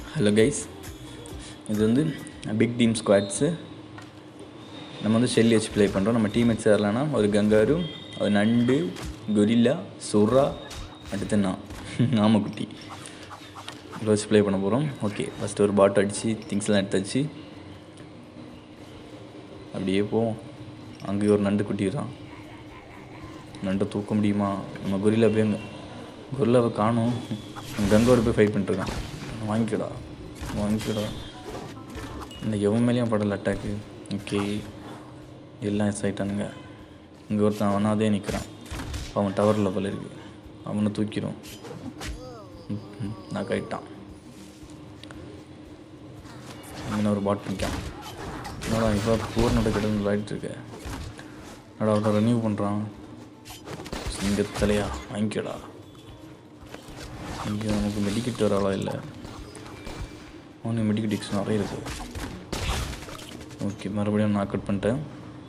Hello guys இது வந்து big team squats நம்ம வந்து ஷெல்லி வச்சு ப்ளே பண்ணுறோம் நம்ம டீம்மேட்ஸ் யாரெல்லாம்னா ஒரு கங்காரு ஒரு நண்டு கொரில்லா சுறா அடுத்து நான் நாமக்குட்டி இவ்வளோ வச்சு ப்ளே பண்ண போகிறோம் ஓகே ஃபஸ்ட்டு ஒரு பாட் அடித்து திங்ஸ்லாம் எடுத்து வச்சு அப்படியே போவோம் அங்கேயே ஒரு நண்டு குட்டிடுறான் நண்டை தூக்க முடியுமா நம்ம கொரில்லா போய் அங்கே கொரில்லாவை காணும் கங்கோட போய் ஃபைட் பண்ணிட்டுருக்கான் வாங்கிக்கடா வாங்கிக்கடா இந்த எவன் மேலேயும் படல அட்டாக்கு ஓகே எல்லாம் எஸ் ஆகிட்டானுங்க இங்கே ஒருத்தன் அவனாதே நிற்கிறான் அவன் டவரில் போல இருக்கு அவனை தூக்கிடும் நான் கைட்டான் இங்கே ஒரு பாட் நிற்கான் என்னடா இப்போ போர் நட கிடந்து விளையாடிட்டு இருக்க என்னடா அவனை ரெனியூ பண்ணுறான் சிங்கத்தலையா வாங்கிக்கடா இங்கே நமக்கு மெடிக்கெட் வர ஆளா இல்லை அவனுக்கு மெடிக்கெட் எக்ஸ் நிறைய இருக்கு ஓகே மறுபடியும் நான் கட் பண்ணிட்டேன்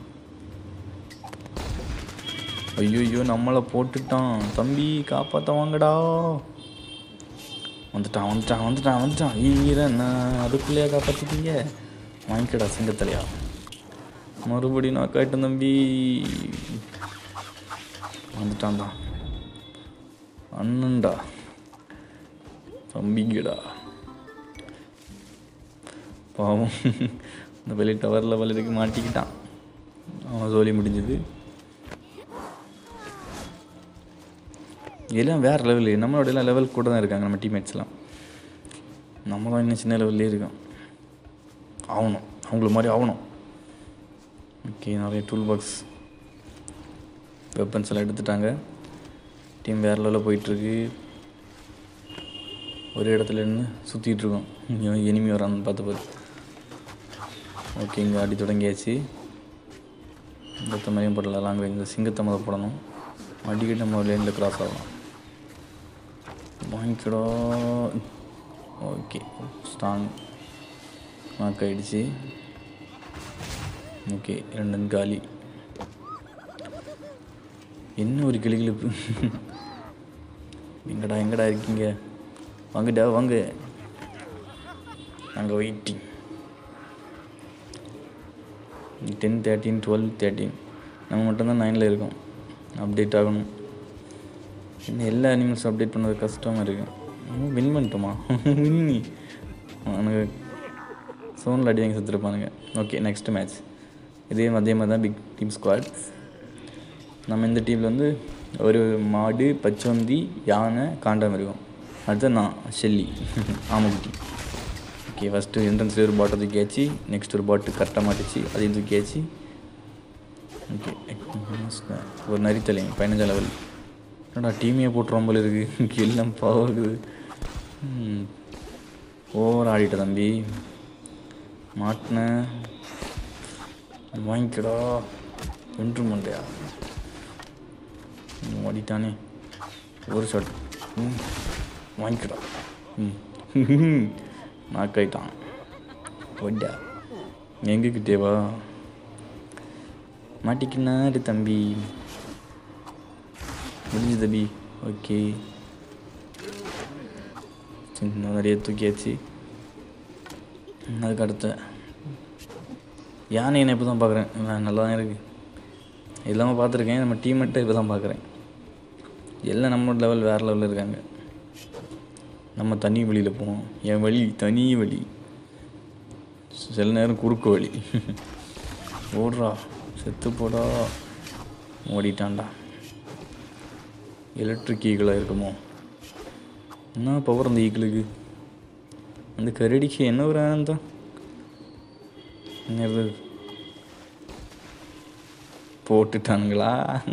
ஐயோ ஐயோ நம்மளை போட்டுட்டான் தம்பி காப்பாற்ற வாங்கடா வந்துட்டான் வந்துட்டான் வந்துட்டான் வந்துட்டான் ஈரன் அதுக்குள்ளேயே காப்பாற்றிட்டீங்க வாங்கிக்கடா சிங்கத்தலையா மறுபடியும் நான் கேட்டேன் தம்பி வந்துட்டான்டா அண்ணன்டா தம்பிங்கடா பாவம் இந்த வெளி டவர் லெவலுக்கு மாட்டிக்கிட்டான் அவன் சோலி முடிஞ்சது எல்லாம் வேறு லெவலு நம்மளோட எல்லாம் லெவல் கூட தான் இருக்காங்க நம்ம டீம்மேட்ஸ்லாம் நம்ம தான் இன்னும் சின்ன லெவல்லே இருக்கோம் ஆகணும் அவங்கள மாதிரி ஆகணும் ஓகே நிறைய டூல் பாக்ஸ் வெப்பன்ஸ் எல்லாம் எடுத்துட்டாங்க டீம் வேறு லெவலில் போயிட்டுருக்கு ஒரு இடத்துல நின்று சுற்றிட்டு இருக்கோம் இவன் எனிமி வரான்னு பார்த்து பார்த்து ஓகே இங்கே அடி தொடங்கியாச்சு இந்த மாதிரியும் போடல லாங்குவேஜ் இந்த சிங்கத்தை முதல் போடணும் அடிக்கடி நம்ம லேனில் கிராஸ் ஆகலாம் வாங்கிக்கடா ஓகே ஸ்ட்ராங் மார்க் ஆகிடுச்சு ஓகே ரெண்டு காலி என்ன ஒரு கிளிகிழிப்பு எங்கடா எங்கடா இருக்கீங்க வாங்கடா வாங்க நாங்கள் waiting ten thirteen twelve thirteen நம்ம மட்டும்தான் நைனில் இருக்கோம் அப்டேட் ஆகணும் இன்னும் எல்லா அனிமல்ஸ் அப்டேட் பண்ணது கஷ்டமாக இருக்கு வின் பண்ணிட்டோமா வின்னி அவனுக்கு சோனில் அடி வாங்கி செத்துருப்பானுங்க ஓகே நெக்ஸ்ட் மேட்ச் இதே அதே மாதிரி தான் பிக் டீம் ஸ்குவாட் நம்ம இந்த டீமில் வந்து ஒரு மாடு பச்சோந்தி யானை காண்டாமிருகம் அடுத்து நான் ஷெல்லி ஆமக்குட்டி ஓகே ஃபஸ்ட்டு என்ட்ரன்ஸில் ஒரு பாட்டை தூக்கியாச்சு நெக்ஸ்ட் ஒரு பாட்டு கரெக்டாக மாட்டுச்சு அதையும் தூக்கியாச்சு ஓகே ஒரு நரித்தலை பதினஞ்சாம் லெவல் என்னடா டீமையே போட்டு ரொம்ப இருக்குது எல்லாம் பாவம் இருக்குது ஓவர் ஆடிட்ட தம்பி மாட்டினேன் வாங்கிக்கடா ஒன்று மண்டையா ஓடிட்டானே ஒரு ஷாட் ம் வாங்கிக்கடா ம் நாக் ஆயிட்டான் ஒட்டா எங்ககிட்டேவா மாட்டிக்கினாரு தம்பி முடிஞ்சு தம்பி ஓகே சின்ன நிறைய தூக்கியாச்சு அதுக்கு அடுத்த யானை என்ன இப்போ தான் பார்க்குறேன் நல்லா தான் இருக்குது எல்லாமே பார்த்துருக்கேன் நம்ம டீம்மேட்டை இப்போ தான் பார்க்குறேன் எல்லாம் நம்மளோட லெவல் வேறு லெவலில் இருக்காங்க நம்ம தனி வழியில் போவோம் என் வழி தனி வழி சில நேரம் குறுக்கு வழி ஓடுறா செத்து போடா ஓடிட்டான்டா எலக்ட்ரிக் ஈகிளாக இருக்குமோ என்ன பவர் அந்த ஈகிளுக்கு அந்த கரடிக்கு என்ன ஒரு ஆனந்தம் என்ன போட்டுட்டானுங்களா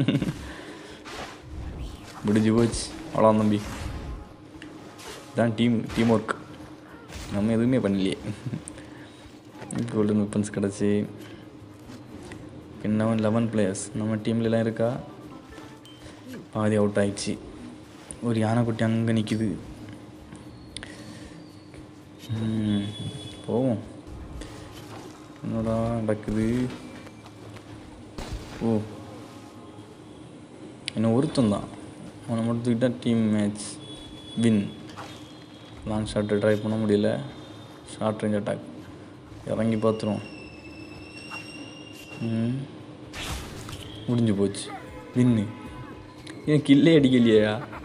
முடிஞ்சு போச்சு அவ்வளோ தம்பி இதான் டீம் டீம் ஒர்க் நம்ம எதுவுமே பண்ணலையே கோல்டன் வெப்பன்ஸ் கிடச்சி இன்னும் லெவன் பிளேயர்ஸ் நம்ம டீம்லலாம் இருக்கா பாதி அவுட் ஆயிடுச்சு ஒரு யானைக்குட்டி அங்கே நிற்கிது போவோம் என்னடா நடக்குது ஓ இன்னும் ஒருத்தன் தான் அவனை மட்டும் தூக்கிட்டா team match win long shot try பண்ண முடியல ஷார்ட் ரேஞ்ச் அட்டாக் இறங்கி பார்த்துருவோம் ம். முடிஞ்சு போச்சு வின்னு ஏன் கில்லே அடிக்கலையா